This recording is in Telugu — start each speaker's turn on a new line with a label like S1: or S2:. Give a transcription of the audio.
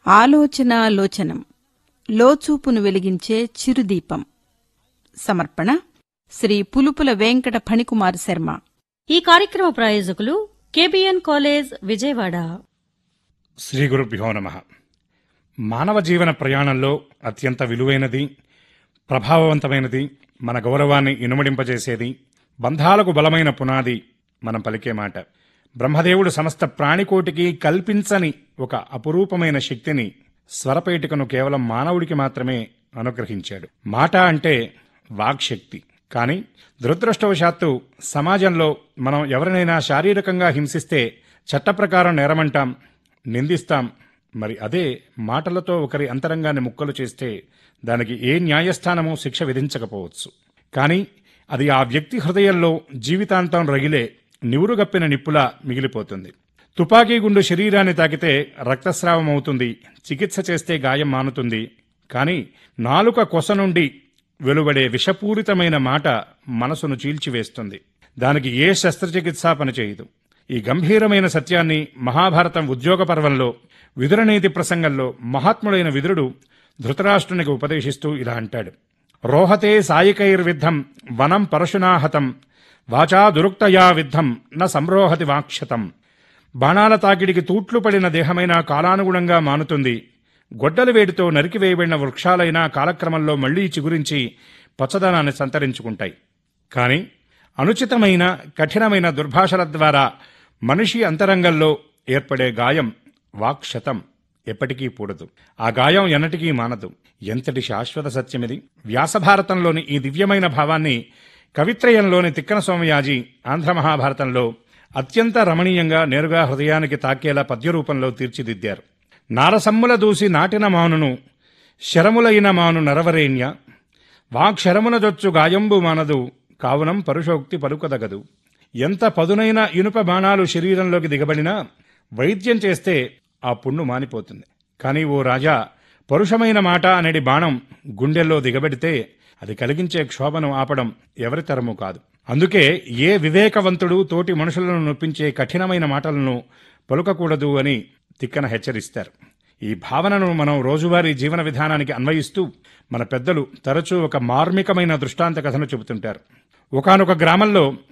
S1: ఆలోచనాలోచనం లోచూపును వెలిగించే చిరుదీపం సమర్పణ శ్రీ పులుపుల వెంకట ఫణికుమార్ శర్మ
S2: ఈ కార్యక్రమ ప్రాయోజకులు కేబిఎన్ కాలేజ్ విజయవాడ
S3: శ్రీ గురుభ్యో నమ మానవ జీవన ప్రయాణంలో అత్యంత విలువైనది ప్రభావవంతమైనది మన గౌరవాన్ని ఇనుమడింపజేసేది బంధాలకు బలమైన పునాది మనం పలికే మాట బ్రహ్మదేవుడు సమస్త ప్రాణికోటికి కల్పించని ఒక అపురూపమైన శక్తిని స్వరపేటికను కేవలం మానవుడికి మాత్రమే అనుగ్రహించాడు మాట అంటే వాక్శక్తి కానీ దురదృష్టవశాత్తు సమాజంలో మనం ఎవరినైనా శారీరకంగా హింసిస్తే చట్ట ప్రకారం నేరమంటాం నిందిస్తాం మరి అదే మాటలతో ఒకరి అంతరంగాన్ని ముక్కలు చేస్తే దానికి ఏ న్యాయస్థానము శిక్ష విధించకపోవచ్చు కానీ అది ఆ వ్యక్తి హృదయంలో జీవితాంతం రగిలే నివురుగప్పిన నిప్పులా మిగిలిపోతుంది తుపాకీ గుండు శరీరాన్ని తాకితే రక్తస్రావం అవుతుంది చికిత్స చేస్తే గాయం మానుతుంది కానీ నాలుక కొస నుండి వెలువడే విషపూరితమైన మాట మనసును చీల్చివేస్తుంది దానికి ఏ శస్త్రచికిత్స పనిచేయదు ఈ గంభీరమైన సత్యాన్ని మహాభారతం ఉద్యోగ పర్వంలో విదురనీతి ప్రసంగంలో మహాత్ముడైన విదురుడు ధృతరాష్ట్రునికి ఉపదేశిస్తూ ఇలా అంటాడు రోహతే సాయికైర్విద్ధం వనం పరశునాహతం వాచా దురుక్తయా విద్ధం న సంరోహతి వాక్షతం బాణాల తాకిడికి తూట్లు పడిన దేహమైన కాలానుగుణంగా మానుతుంది గొడ్డలి వేడితో నరికివేయబడిన వృక్షాలైనా కాలక్రమంలో మళ్లీ చిగురించి పచ్చదనాన్ని సంతరించుకుంటాయి కానీ అనుచితమైన కఠినమైన దుర్భాషల ద్వారా మనిషి అంతరంగంలో ఏర్పడే గాయం వాక్షతం ఎప్పటికీ పూడదు ఆ గాయం ఎన్నటికీ మానదు ఎంతటి శాశ్వత సత్యమిది వ్యాసభారతంలోని ఈ దివ్యమైన భావాన్ని కవిత్రయంలోని తిక్కన సోమయాజి ఆంధ్ర మహాభారతంలో అత్యంత రమణీయంగా నేరుగా హృదయానికి తాకేలా పద్యరూపంలో తీర్చిదిద్దారు నారసమ్ముల దూసి నాటిన మానును శరములైన మాను నరవరేణ్య వాక్షరమున జొచ్చు గాయంబు మానదు కావునం పరుషోక్తి పలుకదగదు ఎంత పదునైన ఇనుప బాణాలు శరీరంలోకి దిగబడినా వైద్యం చేస్తే ఆ పుండు మానిపోతుంది కానీ ఓ రాజా పరుషమైన మాట అనేది బాణం గుండెల్లో దిగబడితే అది కలిగించే క్షోభను ఆపడం ఎవరి తరము కాదు అందుకే ఏ వివేకవంతుడు తోటి మనుషులను నొప్పించే కఠినమైన మాటలను పలుకకూడదు అని తిక్కన హెచ్చరిస్తారు ఈ భావనను మనం రోజువారీ జీవన విధానానికి అన్వయిస్తూ మన పెద్దలు తరచూ ఒక మార్మికమైన దృష్టాంత కథను చెబుతుంటారు ఒకానొక గ్రామంలో